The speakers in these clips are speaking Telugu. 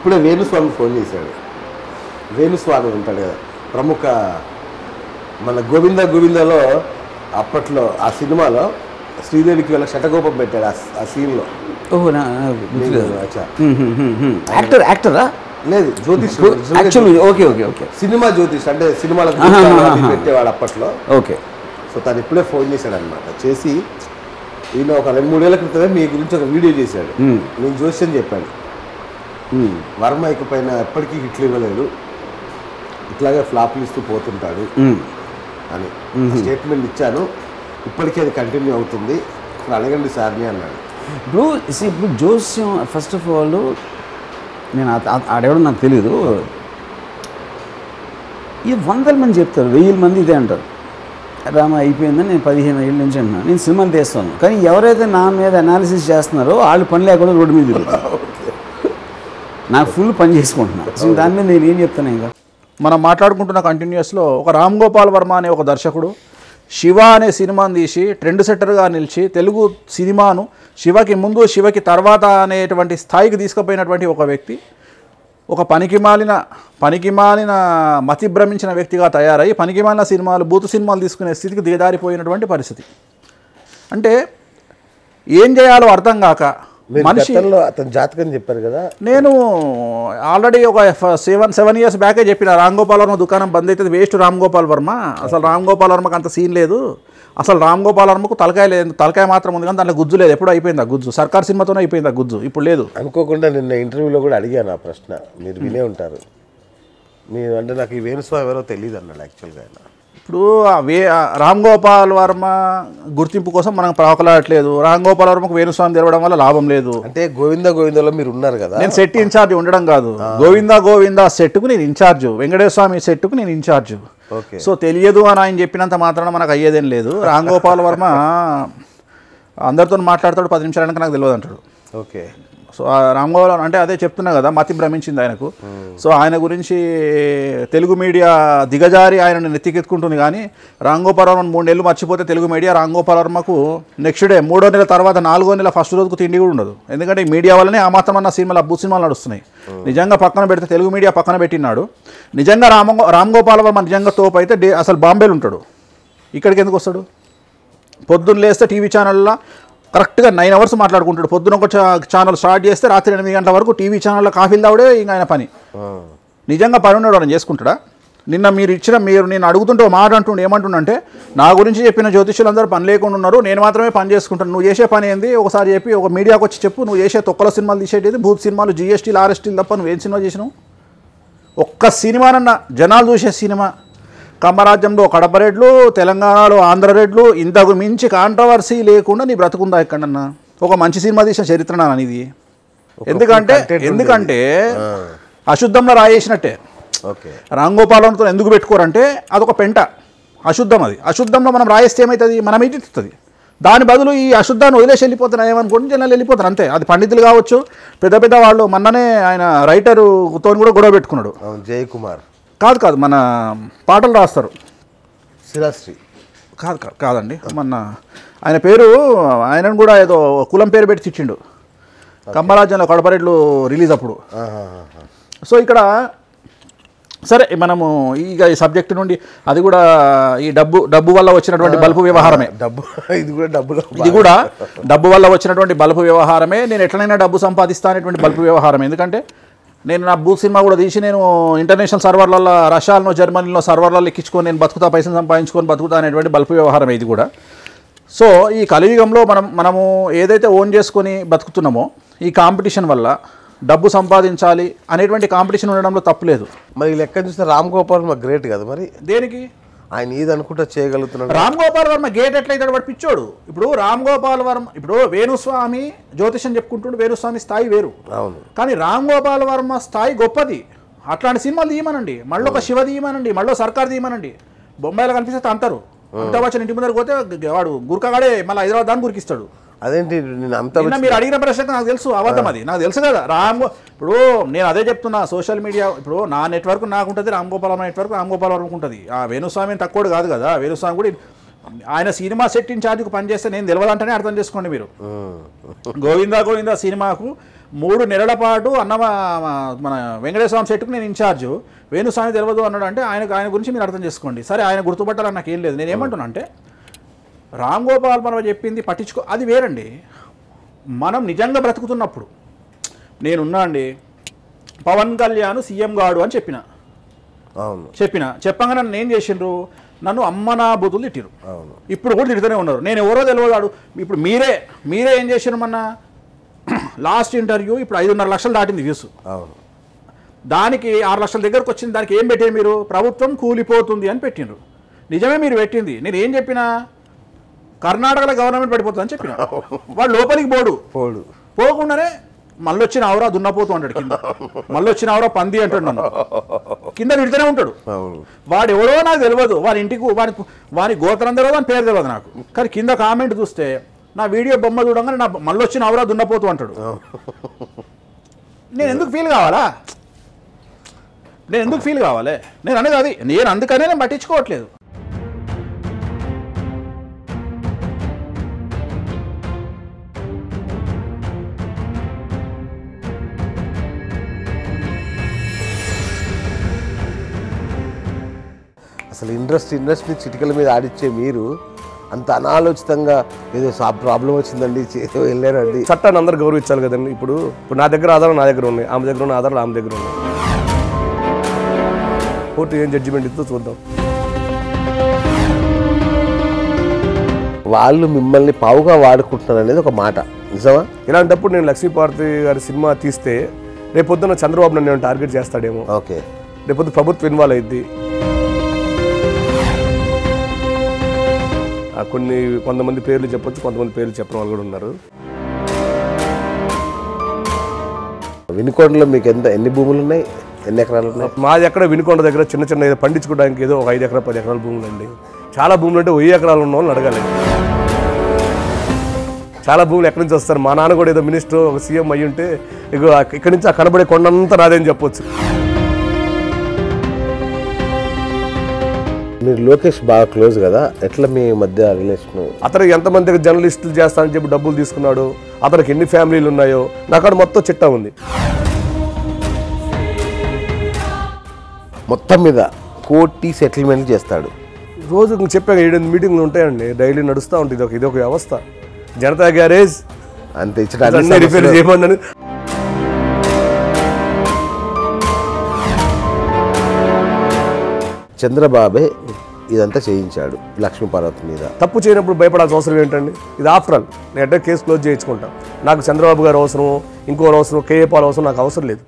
ఇప్పుడే వేణుస్వామి ఫోన్ చేశాడు వేణుస్వామి ఉంటాడు కదా ప్రముఖ మన గోవింద గోవిందలో అప్పట్లో ఆ సినిమాలో శ్రీదేవికి వీళ్ళ శటగోపం పెట్టాడు ఆ- ఆ సీన్లో ఓహో నా నాకు గుర్తులేదు అచ్చా. యాక్టర్ యాక్టరా లేదు Jyothish actual okay okay okay cinema Jyothish అంటే సినిమాలకు ఆహా, భూతాలు ఆహా, అవి ఆహా. పెట్టేవాడు అప్పట్లో ఓకే సో తను ఇప్పుడే ఫోన్ చేశాడు అనమాట చేసి ఈయన ఒక రెండు మూడేళ్ల క్రితమే మీ గురించి ఒక వీడియో చేశాడు మ్మ్. నేను జోస్యం చెప్పాను వర్మ ఇక పైన ఎప్పటికీ హిట్లు ఇవ్వలేడు ఇట్లాగే ఫ్లాప్లు ఇస్తూ పోతుంటాడు అని స్టేట్మెంట్ ఇచ్చాను ఇప్పటికీ అది కంటిన్యూ అవుతుంది ఇక్కడ అడగండి సార్ని అన్నాడు ఇప్పుడు see, ఇప్పుడు జోస్యం ఫస్ట్ ఆఫ్ ఆల్ నేను ఆ- ఆ- ఆడెవడో నాకు తెలియదు ఈ వందల మంది చెప్తారు వెయ్యి మంది ఇదే అంటారు రామ అయిపోయిందని నేను పదిహేను ఏళ్ళ నుంచి అంటున్నాను నేను సినిమాలు తీస్తాను కానీ ఎవరైతే నా మీద అనాలిసిస్ చేస్తున్నారో వాళ్ళు పని లేకుండా రోడ్డు మీద తిరుగుతారు. నాకు ఫుల్ పని చేసుకుంటున్నాను సో దాని మీద నేను ఏం చెప్తాను ఇంకా మనం మాట్లాడుకుంటున్న కంటిన్యూస్లో ఒక రామ్ గోపాల్ వర్మ అనే ఒక దర్శకుడు శివ అనే సినిమాను తీసి ట్రెండ్ సెట్టర్గా నిలిచి తెలుగు సినిమాను శివకి ముందు శివకి తర్వాత అనేటువంటి స్థాయికి తీసుకుపోయినటువంటి ఒక వ్యక్తి ఒక పనికిమాలిన పనికిమాలిన మతి భ్రమించిన వ్యక్తిగా తయారై పనికిమాలిన సినిమాలు బూతు సినిమాలు తీసుకునే స్థితికి దిగజారిపోయినటువంటి పరిస్థితి అంటే ఏం చేయాలో అర్థం కాక మీరు మనిషి గతంలో అతని జాతకం చెప్పారు కదా నేను ఆల్రెడీ ఒక సెవెన్ సెవెన్ ఇయర్స్ బ్యాకే చెప్పిన రామ్ గోపాల్ వర్మ దుకాణం బంద్ అవుతుంది వేస్ట్ రామ్ గోపాల్ వర్మ అసలు రామ్ గోపాల్ వర్మకు అంత సీన్ లేదు అసలు రామ్ గోపాల్ వర్మకు తలకాయ లేదు తలకాయ మాత్రం ఉంది కానీ దాంట్లో గుజ్జు లేదు ఎప్పుడు అయిపోయింది ఆ గుజ్జు సర్కార్ సినిమాతోనే అయిపోయింది ఆ గుజ్జు ఇప్పుడు లేదు అనుకోకుండా నిన్న ఇంటర్వ్యూలో కూడా అడిగాను ఆ ప్రశ్న మీరు వినే ఉంటారు మీరు అంటే నాకు ఈ వేణుస్వామి ఎవరో తెలియదు అన్నాడు యాక్చువల్గా ఆయన ఇప్పుడు ఆ వే ఆ రామ్ గోపాల్ వర్మ గుర్తింపు కోసం మనం ప్రాకలాడట్లేదు రామ్ గోపాల్ వర్మకు వేణుస్వామి తెరవడం వల్ల లాభం లేదు అంటే గోవింద గోవిందలో మీరు ఉన్నారు కదా నేను సెట్ ఇన్ఛార్జ్ ఉండడం కాదు గోవిందా గోవిందా సెట్కు నేను ఇన్ఛార్జ్ వెంకటేశ్వర స్వామి సెట్కు నేను ఇన్ఛార్జ్ ఓకే సో తెలియదు అని ఆయన చెప్పినంత మాత్రాన మనకు అయ్యేదేం లేదు రామ్ గోపాల్ వర్మ అందరితో మాట్లాడతాడు పది నిమిషాల వెనక నాకు తెలియదు అంటాడు ఓకే సో ఆ రామ్ గోపాల్ అంటే అదే చెప్తున్నా కదా మతి భ్రమించింది ఆయనకు సో ఆయన గురించి తెలుగు మీడియా దిగజారి ఆయనను నెత్తికెత్తుకుంటుంది కానీ రామ్ గోపాల్ వర్మ మూడు నెలలు మర్చిపోతే తెలుగు మీడియా రామ్ గోపాల్ వర్మకు నెక్స్ట్ డే మూడో నెల తర్వాత నాలుగో నెల ఫస్ట్ రోజుకు తిండి కూడా ఉండదు ఎందుకంటే ఈ మీడియా వల్లనే ఆ మాత్రం అన్న సినిమాలు అబ్బు సినిమాలు నడుస్తున్నాయి నిజంగా పక్కన పెడితే తెలుగు మీడియా పక్కన పెట్టినాడు నిజంగా రామ రామ్ గోపాల్ వర్మ నిజంగా తోపు అయితే డే అసలు బాంబేలో ఉంటాడు ఇక్కడికి ఎందుకు వస్తాడు పొద్దున్న లేస్తే టీవీ ఛానల్లో కరెక్ట్గా నైన్ అవర్స్ మాట్లాడుకుంటాడు పొద్దున ఒక ఛా- ఛానల్ స్టార్ట్ చేస్తే రాత్రి ఎనిమిది గంటల వరకు టీవీ ఛానల్లో కాఫీలు తావుడే ఇంకా ఆయన పని నిజంగా పని ఉన్నాడు ఆయన చేసుకుంటాడా నిన్న మీరు ఇచ్చిన మీరు నేను అడుగుతుంటే ఒక మాట అంటుండే ఏమంటుండంటే నా గురించి చెప్పిన జ్యోతిష్యులందరూ పని లేకుండా ఉన్నారు నేను మాత్రమే పని చేసుకుంటాను నువ్వు చేసే పని ఏంది ఒకసారి చెప్పి ఒక మీడియాకి వచ్చి చెప్పు నువ్వు చేసే తొక్కల సినిమాలు తీసేటిది భూత్ సినిమాలు జిఎస్టీలు ఆర్ఎస్టీలు తప్ప నువ్వేం సినిమా చేసినావు ఒక్క సినిమానన్న జనాలు చూసే సినిమా కమ్మరాజ్యంలో కడప రెడ్లు తెలంగాణలో ఆంధ్ర రెడ్లు ఇంతకు మించి కాంట్రవర్సీ లేకుండా నీ బ్రతుకుందా ఎక్కడన్నా ఒక మంచి సినిమా తీసిన చరిత్ర నా ఇది ఎందుకంటే content ఎందుకంటే అశుద్ధంలో రాయేసినట్టే ఓకే రామ్ గోపాలంతో ఎందుకు పెట్టుకోరంటే అదొక పెంట అశుద్ధం అది అశుద్ధంలో మనం రాయిస్తే ఏమవుతుంది మనం ఇస్తుంది దాని బదులు ఈ అశుద్ధాన్ని వదిలేసి వెళ్ళిపోతున్నా ఏమనుకోండి జనాలు వెళ్ళిపోతారు అంతే అది పండితులు కావచ్చు పెద్ద పెద్ద వాళ్ళు మొన్ననే ఆయన రైటరుతో కూడా గొడవ పెట్టుకున్నాడు అవును జయకుమార్ కాదు కాదు మన పాటలు రాస్తారు శిలాశ్రీ కాదు కాదు కాదండి మొన్న ఆయన పేరు ఆయనను కూడా ఏదో కులం పేరు పెట్టి తిట్టిండు కమ్మరాజ్యంలో కడపరెడ్లు రిలీజ్ అప్పుడు ఆహాహాహా. సో ఇక్కడ సరే మనము ఇక ఈ సబ్జెక్ట్ నుండి అది కూడా ఈ డబ్బు డబ్బు వల్ల వచ్చినటువంటి బల్బు వ్యవహారమే డబ్బు ఇది కూడా డబ్బులో ఇది కూడా డబ్బు వల్ల వచ్చినటువంటి బల్బు వ్యవహారమే నేను ఎట్లనైనా డబ్బు సంపాదిస్తా అనేటువంటి బల్బు వ్యవహారం ఎందుకంటే నేను నా భూ సినిమా కూడా తీసి నేను ఇంటర్నేషనల్ సర్వర్లలో రష్యాలో జర్మనీలో సర్వర్లలో ఎక్కించుకొని నేను బతుకుతా పైసలు సంపాదించుకొని బతుకుతా అనేటువంటి బల్బు వ్యవహారం ఇది కూడా సో ఈ కలియుగంలో మనం మనము ఏదైతే ఓన్ చేసుకొని బతుకుతున్నామో ఈ కాంపిటీషన్ వల్ల డబ్బు సంపాదించాలి అనేటువంటి కాంపిటీషన్ ఉండడంలో తప్పు లేదు మరి ఈ లెక్క చూస్తే రామ్ గోపాల్ మా గ్రేట్ కదా మరి దేనికి ఆయన ఇది అనుకుంటా చేయగలుగుతున్నాడు రామ్ గోపాల్ వర్మ గేట్ ఎట్లయితే వాడు పిచ్చోడు ఇప్పుడు రామ్ గోపాల్ వర్మ ఇప్పుడు వేణుస్వామి జ్యోతిషం చెప్పుకుంటుండే వేణుస్వామి స్థాయి వేరు అవును కానీ రామ్ గోపాల్ వర్మ స్థాయి గొప్పది అట్లాంటి సినిమాలు తీయమనండి మళ్ళీ ఒక శివ తీయమనండి మళ్ళీ సర్కార్ తీయమనండి బొంబాయిలో కనిపిస్తే అంటారు అమితాబ్ బచ్చన్ ఇంటి ముందర పోతే గ- వాడు గురకగాడే మళ్ళీ హైదరాబాద్ దాన్ని గురికిస్తాడు అదేంటి నేను అంత నిన్న మీరు అడిగిన ప్రశ్నకు నాకు తెలుసు అబద్ధం అది నాకు తెలుసు కదా రామ్ గో- ఇప్పుడు నేను అదే చెప్తున్నా సోషల్ మీడియా ఇప్పుడు నా నెట్వర్క్ నాకు ఉంటుంది రామ్ గోపాల్ వర్మ నెట్వర్క్ రామ్ గోపాల్ వర్మకు ఉంటుంది ఆ వేణుస్వామి తక్కువడు కాదు కదా వేణుస్వామి కూడా ఆయన సినిమా సెట్ ఇన్ఛార్జ్కి పనిచేస్తే నేను తెలియదంటేనే అర్థం చేసుకోండి మీరు గోవిందా గోవిందా సినిమాకు మూడు నెలల పాటు అన్న మన వెంకటేశ్వర శెట్టుకు నేను ఇన్ఛార్జ్ వేణుస్వామి తెలియదు అన్నాడు అంటే ఆయనకు ఆయన గురించి మీరు అర్థం చేసుకోండి సరే ఆయన గుర్తుపట్టాలని నాకు ఏం లేదు నేను ఏమంటున్నా అంటే రామ్ గోపాల్ వర్మ చెప్పింది పట్టించుకో అది వేరండి మనం నిజంగా బ్రతుకుతున్నప్పుడు నేనున్నా అండి పవన్ కళ్యాణ్ సీఎం గాడు అని చెప్పిన అవును చెప్పిన చెప్పంగా నన్ను ఏం చేసిండ్రు నన్ను అమ్మ నా బుద్ధులు తిట్టిరు అవును ఇప్పుడు కూడా తిడుతూనే ఉన్నారు నేను ఎవరో తెలియదాడు ఇప్పుడు మీరే మీరే ఏం చేశారు మొన్న లాస్ట్ ఇంటర్వ్యూ ఇప్పుడు ఐదున్నర లక్షలు దాటింది వ్యూస్ అవును దానికి ఆరు లక్షల దగ్గరకు వచ్చింది దానికి ఏం పెట్టారు మీరు ప్రభుత్వం కూలిపోతుంది అని పెట్టిండ్రు నిజమే మీరు పెట్టింది నేను ఏం చెప్పినా కర్ణాటకలో గవర్నమెంట్ పడిపోతుంది అని చెప్పిన వాడు లోపలికి పోడు పోడు పోకుండానే మళ్ళీ వచ్చిన ఆవరా దున్నపోతూ అంటాడు కింద మళ్ళీ వచ్చిన ఆవరా పంది అంటాడు నన్ను కింద నిడితేనే ఉంటాడు అవును వాడు ఎవడో నాకు తెలియదు వాడి ఇంటికి వాని వాని గోత్రం తెలియదు అని పేరు తెలియదు నాకు కానీ కింద కామెంట్ చూస్తే నా వీడియో బొమ్మ చూడంగానే నా మళ్ళీ వచ్చిన అవరా దున్నపోతూ అంటాడు నేను ఎందుకు ఫీల్ కావాలా నేను ఎందుకు ఫీల్ కావాలి నేను అనేది అది నేను అందుకనే నేను పట్టించుకోవట్లేదు అసలు ఇండస్ట్రీ ఇండస్ట్రీ చిటికల మీద ఆడిచ్చే మీరు అంత అనాలోచితంగా ఏదో ప్రాబ్లం వచ్చిందండి చే- వెళ్ళారండి చట్టాన్ని అందరూ గౌరవించాలి కదండి ఇప్పుడు ఇప్పుడు నా దగ్గర ఆధారాలు నా దగ్గర ఉన్నాయి ఆమె దగ్గర ఉన్న ఆధారాలు ఆమె దగ్గర ఉన్నాయి కోర్టు ఏం జడ్జిమెంట్ ఇస్తుందో చూద్దాం వాళ్ళు మిమ్మల్ని పావుగా వాడుకుంటున్నారు అనేది ఒక మాట నిజమా ఇలాంటప్పుడు నేను లక్ష్మీపార్వతి గారి సినిమా తీస్తే రేపొద్దున చంద్రబాబు నన్ను ఏమైనా టార్గెట్ చేస్తాడేమో ఓకే రేపొద్దు ప్రభుత్వం ఇన్వాల్వ్ అయింది కొన్ని కొంతమంది పేర్లు చెప్పొచ్చు కొంతమంది పేర్లు చెప్పిన వాళ్ళు కూడా ఉన్నారు వినుకొండలో మీకు ఎంత ఎన్ని భూములు ఉన్నాయి ఎన్ని ఎకరాలు ఉన్నాయి మాది ఎక్కడ వినుకొండ దగ్గర చిన్న చిన్న ఏదో పండించుకోవడానికి ఏదో ఒక ఐదు ఎకరాలు పది ఎకరాల భూములు అండి చాలా భూములు అంటే వెయ్యి ఎకరాలు ఉన్న వాళ్ళని అడగాలి చాలా భూములు ఎక్కడి నుంచి వస్తారు మా నాన్న కూడా ఏదో మినిస్టర్ ఒక సీఎం అయ్యి ఉంటే ఇక ఇక్కడి నుంచి ఆ కనబడే కొండంతా నాదేని చెప్పొచ్చు మీరు లోకేష్ బాగా క్లోజ్ కదా ఎట్లా మీ మధ్య రిలేషన్ అతను ఎంతమంది జర్నలిస్టులు చేస్తానని చెప్పి డబ్బులు తీసుకున్నాడు అతనికి ఎన్ని ఫ్యామిలీలు ఉన్నాయో నాకు అక్కడ మొత్తం చిట్టా ఉంది మొత్తం మీద కోటి సెటిల్మెంట్ చేస్తాడు రోజు ఇంక చెప్పాక ఏడెనిమిది మీటింగ్లు ఉంటాయండి డైలీ నడుస్తూ ఉంటుంది ఇది ఒక ఇది ఒక వ్యవస్థ జనతా గ్యారేజ్ అంత ఇచ్చిన అన్ని అన్నీ రిపేర్ సమస్యలు- చేయమని చంద్రబాబే ఇదంతా చేయించాడు లక్ష్మీ పార్వతి మీద తప్పు చేయనప్పుడు భయపడాల్సిన అవసరం ఏంటండి ఇది ఆఫ్టర్ ఆల్ నేను అంటే కేసు క్లోజ్ చేయించుకుంటాను నాకు చంద్రబాబు గారు అవసరం ఇంకోరు అవసరం కేఏ పాల్ అవసరం నాకు అవసరం లేదు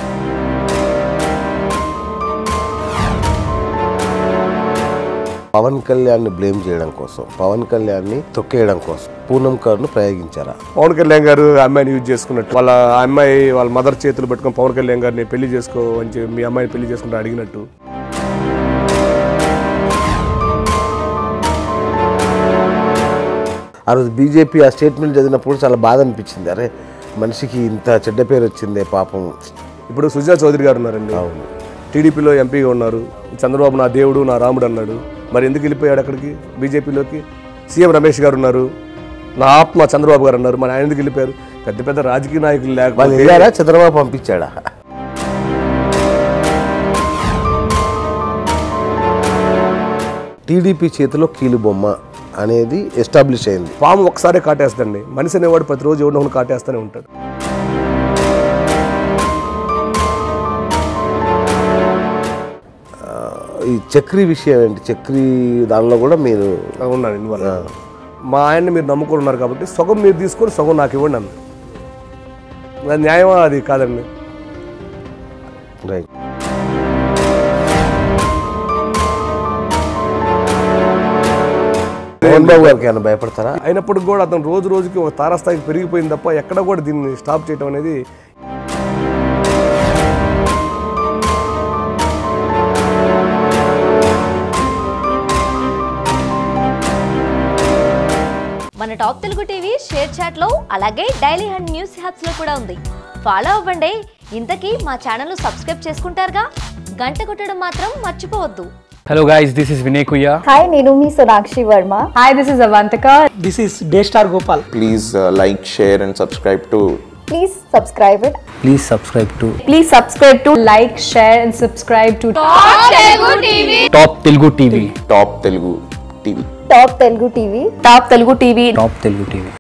పవన్ కళ్యాణ్ ని బ్లేమ్ చేయడం కోసం పవన్ కళ్యాణ్ ని తొక్కేయడం కోసం పూనం కర్ను ప్రయోగించారా పవన్ కళ్యాణ్ గారు ఆ అమ్మాయిని యూజ్ చేసుకున్నట్టు వాళ్ళ ఆ అమ్మాయి వాళ్ళ మదర్ చేతులు పెట్టుకొని పవన్ కళ్యాణ్ గారిని పెళ్లి చేసుకో అని చెప్పి మీ అమ్మాయిని పెళ్లి చేసుకుంటే అడిగినట్టు ఆ రోజు బీజేపీ ఆ స్టేట్మెంట్ చదివినప్పుడు చాలా బాధ అనిపించింది అరే మనిషికి ఇంత చెడ్డ పేరు వచ్చిందే పాపం ఇప్పుడు సుజనా చౌదరి గారు ఉన్నారండి అవును టీడీపీలో ఎంపీగా ఉన్నారు చంద్రబాబు నా దేవుడు నా రాముడు అన్నాడు మరి ఎందుకు వెళ్ళిపోయాడు అక్కడికి బీజేపీలోకి సీఎం రమేష్ గారు ఉన్నారు నా ఆత్మ చంద్రబాబు గారు ఉన్నారు మరి ఆయన ఎందుకు వెళ్ళిపోయారు పెద్ద పెద్ద రాజకీయ నాయకులు వాళ్ళు లేకపోతే వెళ్ళారా చంద్రబాబు పంపించాడా టీడీపీ చేతిలో కీలు బొమ్మ అనేది ఎస్టాబ్లిష్ అయింది పాము ఒకసారి కాటేస్తండి మనిషి అనేవాడు ప్రతిరోజు ఎవరినో ఒకరిని కాటేస్తూనే ఉంటాడు ఈ చక్రీ విషయం ఏంటి చక్రీ దానిలో కూడా మీరు ఉన్నాను ఇన్వాల్వ్ మా ఆయన్ని మీరు నమ్ముకొని ఉన్నారు కాబట్టి సగం మీరు తీసుకొని సగం నాకు ఇవ్వండి అన్న అది న్యాయమా అది కాదండి రైట్ మోహన్ బాబు గారికి ఏమైనా భయపడతారా అయినప్పటికి కూడా అతను రోజు రోజుకి ఒక తారాస్థాయికి పెరిగిపోయింది తప్ప ఎక్కడ కూడా దీన్ని స్టాప్ చేయడం అనేది మన top Telugu TV ShareChat లో అలాగే డైలీ హండ్ న్యూస్ హ్యాప్స్ లో కూడా ఉంది ఫాలో అవ్వండి ఇంతకీ మా ఛానల్ సబ్స్క్రైబ్ చేసుకుంటారుగా గంట కొట్టడం మాత్రం మర్చిపోవద్దు Hello guys, this is Vinay Kuya. Hi, నేను మీ Sonakshi Varma Hi, this is Avantika. This is Daystar Gopal. please uh, like, share, and subscribe to Please subscribe it. Please subscribe to Please subscribe to like, share, and subscribe to Top Telugu TV. Top Telugu TV Top Telugu TV. Top Telugu TV. Top Telugu TV.